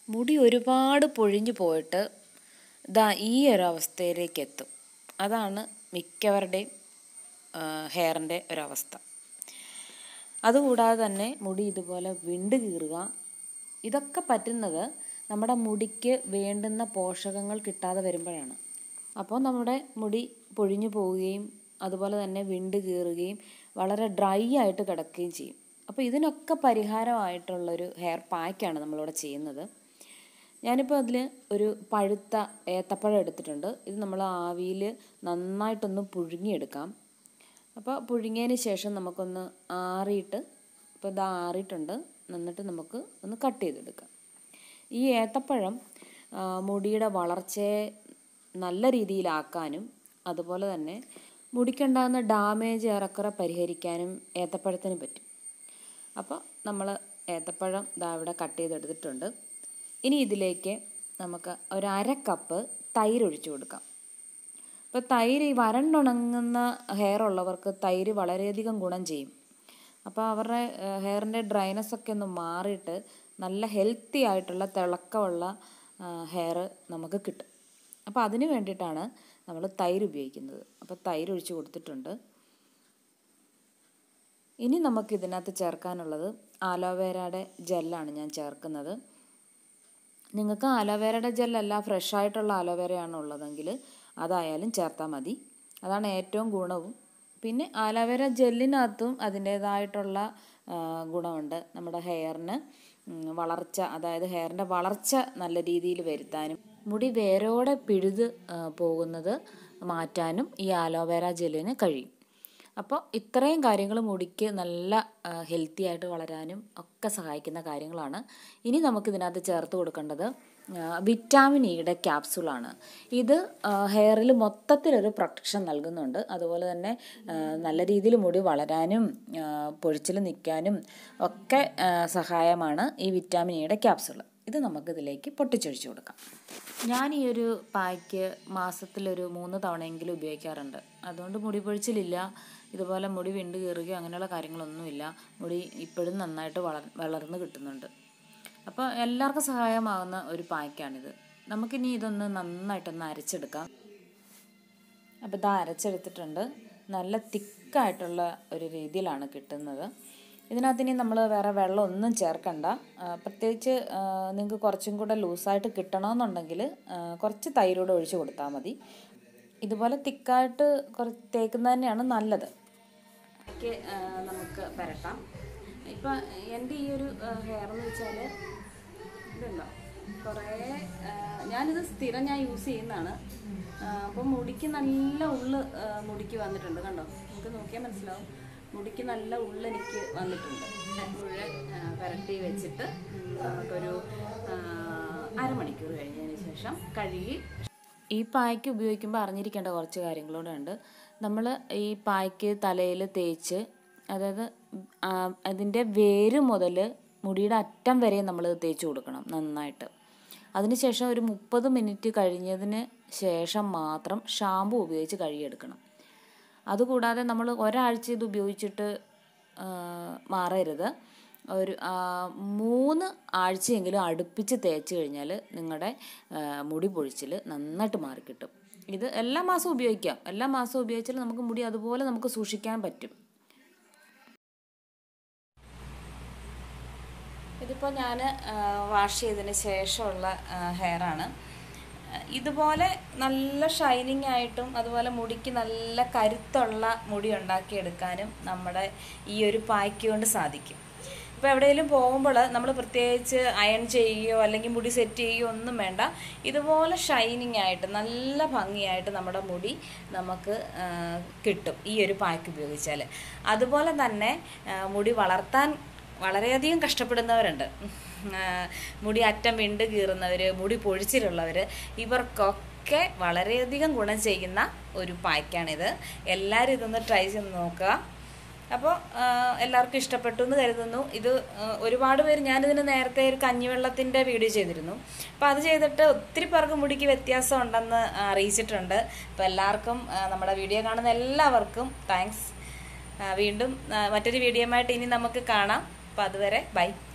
മുടി ഒരുപാട് പൊഴിഞ്ഞു പോയിട്ട് ദാ ഈ ഒരു അവസ്ഥയിലേക്ക് എത്തും അതാണ് മിക്കവരുടെയും ഹെയറിൻ്റെ ഒരവസ്ഥ അതുകൂടാതെ തന്നെ മുടി ഇതുപോലെ വിണ്ട് കീറുക ഇതൊക്കെ പറ്റുന്നത് നമ്മുടെ മുടിക്ക് വേണ്ടുന്ന പോഷകങ്ങൾ കിട്ടാതെ വരുമ്പോഴാണ് അപ്പോൾ നമ്മുടെ മുടി പൊഴിഞ്ഞു പോവുകയും അതുപോലെ തന്നെ വിണ്ട് കീറുകയും വളരെ ഡ്രൈ ആയിട്ട് കിടക്കുകയും ചെയ്യും അപ്പോൾ ഇതിനൊക്കെ പരിഹാരമായിട്ടുള്ളൊരു ഹെയർ പാക്കാണ് നമ്മളിവിടെ ചെയ്യുന്നത് ഞാനിപ്പോൾ അതിൽ ഒരു പഴുത്ത ഏത്തപ്പഴം എടുത്തിട്ടുണ്ട് ഇത് നമ്മൾ ആവിയിൽ നന്നായിട്ടൊന്ന് പുഴുങ്ങിയെടുക്കാം അപ്പോൾ പുഴുങ്ങിയതിന് ശേഷം നമുക്കൊന്ന് ആറിയിട്ട് ഇപ്പോൾ ഇത് ആറിയിട്ടുണ്ട് എന്നിട്ട് നമുക്ക് ഒന്ന് കട്ട് ചെയ്തെടുക്കാം ഈ ഏത്തപ്പഴം മുടിയുടെ വളർച്ചയെ നല്ല രീതിയിലാക്കാനും അതുപോലെ തന്നെ മുടിക്കുണ്ടാകുന്ന ഡാമേജ് ഏറെക്കുറെ പരിഹരിക്കാനും ഏത്തപ്പഴത്തിന് പറ്റും അപ്പോൾ നമ്മൾ ഏത്തപ്പഴം ഇതാ ഇവിടെ കട്ട് ചെയ്തെടുത്തിട്ടുണ്ട് ഇനി ഇതിലേക്ക് നമുക്ക് ഒരു അര കപ്പ് തൈര് ഒഴിച്ചു കൊടുക്കാം അപ്പോൾ തൈര് ഈ വരണ്ടുണങ്ങുന്ന ഹെയർ ഉള്ളവർക്ക് തൈര് വളരെയധികം ഗുണം ചെയ്യും അപ്പോൾ അവരുടെ ഹെയറിൻ്റെ ഡ്രൈനസ് ഒക്കെ ഒന്ന് മാറിയിട്ട് നല്ല ഹെൽത്തി ആയിട്ടുള്ള തിളക്കമുള്ള ഹെയർ നമുക്ക് കിട്ടും അപ്പോൾ അതിന് വേണ്ടിയിട്ടാണ് നമ്മൾ തൈര് ഉപയോഗിക്കുന്നത് അപ്പോൾ തൈര് ഒഴിച്ച് കൊടുത്തിട്ടുണ്ട് ഇനി നമുക്ക് ഇതിനകത്ത് ചേർക്കാനുള്ളത് ആലോവേരയുടെ ജെല്ലാണ് ഞാൻ ചേർക്കുന്നത് നിങ്ങൾക്ക് ആലോവേരയുടെ ജെല്ലല്ല ഫ്രഷ് ആയിട്ടുള്ള ആലോവേരയാണ് ഉള്ളതെങ്കിൽ അതായാലും ചേർത്താൽ മതി അതാണ് ഏറ്റവും ഗുണവും പിന്നെ ആലോവേര ജെല്ലിനകത്തും അതിൻ്റേതായിട്ടുള്ള ഗുണമുണ്ട് നമ്മുടെ ഹെയറിന് വളർച്ച അതായത് ഹെയറിൻ്റെ വളർച്ച നല്ല രീതിയിൽ വരുത്താനും മുടി വേരോടെ പിഴുത് പോകുന്നത് മാറ്റാനും ഈ ആലോവേര ജെല്ലിന് കഴിയും അപ്പോൾ ഇത്രയും കാര്യങ്ങൾ മുടിക്ക് നല്ല ഹെൽത്തി ആയിട്ട് വളരാനും ഒക്കെ സഹായിക്കുന്ന കാര്യങ്ങളാണ് ഇനി നമുക്ക് ഇതിനകത്ത് ചേർത്ത് കൊടുക്കേണ്ടത് വിറ്റാമിൻ ഇയുടെ ക്യാപ്സൂളാണ് ഇത് ഹെയറിൽ മൊത്തത്തിലൊരു പ്രൊട്ടക്ഷൻ നൽകുന്നുണ്ട് അതുപോലെ തന്നെ നല്ല രീതിയിൽ മുടി വളരാനും പൊഴിച്ചിൽ നിൽക്കാനും ഒക്കെ സഹായമാണ് ഈ വിറ്റാമിൻ ഇയുടെ ക്യാപ്സൂൾ ഇത് നമുക്കിതിലേക്ക് പൊട്ടിച്ചൊഴിച്ച് കൊടുക്കാം ഞാൻ ഈ ഒരു പായ്ക്ക് മാസത്തിലൊരു മൂന്ന് തവണയെങ്കിലും ഉപയോഗിക്കാറുണ്ട് അതുകൊണ്ട് മുടി പൊഴിച്ചിലില്ല ഇതുപോലെ മുടി വിണ്ട് കീറുകയോ അങ്ങനെയുള്ള കാര്യങ്ങളൊന്നുമില്ല മുടി ഇപ്പോഴും നന്നായിട്ട് വളർ വളർന്ന് കിട്ടുന്നുണ്ട് അപ്പോൾ എല്ലാവർക്കും സഹായമാകുന്ന ഒരു പായ്ക്കാണിത് നമുക്കിനി ഇതൊന്ന് നന്നായിട്ടൊന്ന് അരച്ചെടുക്കാം അപ്പോൾ ഇത് അരച്ചെടുത്തിട്ടുണ്ട് നല്ല തിക്കായിട്ടുള്ള ഒരു രീതിയിലാണ് കിട്ടുന്നത് ഇതിനകത്ത് ഇനി നമ്മൾ വേറെ വെള്ളം ഒന്നും ചേർക്കണ്ട പ്രത്യേകിച്ച് നിങ്ങൾക്ക് കുറച്ചും കൂടെ ലൂസായിട്ട് കിട്ടണമെന്നുണ്ടെങ്കിൽ കുറച്ച് തൈരോട് ഒഴിച്ച് കൊടുത്താൽ മതി ഇതുപോലെ തിക്കായിട്ട് കുറച്ച് തേക്കുന്നത് തന്നെയാണ് നല്ലത് നമുക്ക് പരട്ടാം ഇപ്പം എൻ്റെ ഈ ഒരു ഹെയർ എന്ന് വെച്ചാൽ ഇതുണ്ടോ കുറേ ഞാനിത് സ്ഥിരം ഞാൻ യൂസ് ചെയ്യുന്നതാണ് അപ്പം മുടിക്ക് നല്ല ഉള്ള് മുടിക്ക് വന്നിട്ടുണ്ട് കണ്ടോ നമുക്ക് നോക്കിയാൽ മനസ്സിലാവും മുടിക്ക് നല്ല ഉള്ളെനിക്ക് വന്നിട്ടുണ്ട് മുഴുവൻ പുരട്ടി വെച്ചിട്ട് നമുക്കൊരു അരമണിക്കൂർ കഴിഞ്ഞതിന് ശേഷം കഴുകി ഈ പായ്ക്ക് ഉപയോഗിക്കുമ്പോൾ അറിഞ്ഞിരിക്കേണ്ട കുറച്ച് കാര്യങ്ങളൂടെ ഉണ്ട് നമ്മൾ ഈ പായ്ക്ക് തലയിൽ തേച്ച് അതായത് അതിൻ്റെ വേര് മുതൽ മുടിയുടെ അറ്റം വരെ നമ്മൾ തേച്ച് കൊടുക്കണം നന്നായിട്ട് അതിനുശേഷം ഒരു മുപ്പത് മിനിറ്റ് കഴിഞ്ഞതിന് ശേഷം മാത്രം ഷാമ്പു ഉപയോഗിച്ച് കഴുകിയെടുക്കണം അതുകൂടാതെ നമ്മൾ ഒരാഴ്ച ഇത് ഉപയോഗിച്ചിട്ട് മാറരുത് ഒരു മൂന്ന് ആഴ്ചയെങ്കിലും അടുപ്പിച്ച് തേച്ച് കഴിഞ്ഞാൽ നിങ്ങളുടെ മുടി പൊഴിച്ചിൽ നന്നായിട്ട് മാറിക്കിട്ടും ഇത് എല്ലാ മാസവും ഉപയോഗിക്കാം എല്ലാ മാസവും ഉപയോഗിച്ചാൽ നമുക്ക് മുടി അതുപോലെ നമുക്ക് സൂക്ഷിക്കാൻ പറ്റും ഇതിപ്പോൾ ഞാൻ വാഷ് ചെയ്തതിന് ശേഷമുള്ള ഹെയറാണ് ഇതുപോലെ നല്ല ഷൈനിങ് ആയിട്ടും അതുപോലെ മുടിക്ക് നല്ല കരുത്തുള്ള മുടി ഉണ്ടാക്കിയെടുക്കാനും നമ്മുടെ ഈ ഒരു പായ്ക്ക് കൊണ്ട് സാധിക്കും ഇപ്പോൾ എവിടെയെങ്കിലും പോകുമ്പോൾ നമ്മൾ പ്രത്യേകിച്ച് അയൺ ചെയ്യുകയോ അല്ലെങ്കിൽ മുടി സെറ്റ് ചെയ്യുകയോ ഒന്നും വേണ്ട ഇതുപോലെ ഷൈനിങ് ആയിട്ട് നല്ല ഭംഗിയായിട്ട് നമ്മുടെ മുടി നമുക്ക് കിട്ടും ഈ ഒരു പായ്ക്ക് ഉപയോഗിച്ചാൽ അതുപോലെ തന്നെ മുടി വളർത്താൻ വളരെയധികം കഷ്ടപ്പെടുന്നവരുണ്ട് മുടി അറ്റം വിണ്ട് കീറുന്നവർ മുടി പൊഴിച്ചിലുള്ളവർ ഇവർക്കൊക്കെ വളരെയധികം ഗുണം ചെയ്യുന്ന ഒരു പായ്ക്കാണിത് എല്ലാവരും ഇതൊന്ന് ട്രൈ ചെയ്ത് നോക്കുക അപ്പോൾ എല്ലാവർക്കും ഇഷ്ടപ്പെട്ടു എന്ന് കരുതുന്നു ഇത് ഒരുപാട് പേര് ഞാനിതിന് നേരത്തെ ഒരു കഞ്ഞിവെള്ളത്തിൻ്റെ വീഡിയോ ചെയ്തിരുന്നു അപ്പോൾ അത് ചെയ്തിട്ട് ഒത്തിരി പേർക്ക് മുടിക്ക് വ്യത്യാസം ഉണ്ടെന്ന് അറിയിച്ചിട്ടുണ്ട് അപ്പോൾ എല്ലാവർക്കും നമ്മുടെ വീഡിയോ കാണുന്ന എല്ലാവർക്കും താങ്ക്സ് വീണ്ടും മറ്റൊരു വീഡിയോയുമായിട്ട് ഇനി നമുക്ക് കാണാം അപ്പോൾ അതുവരെ ബൈ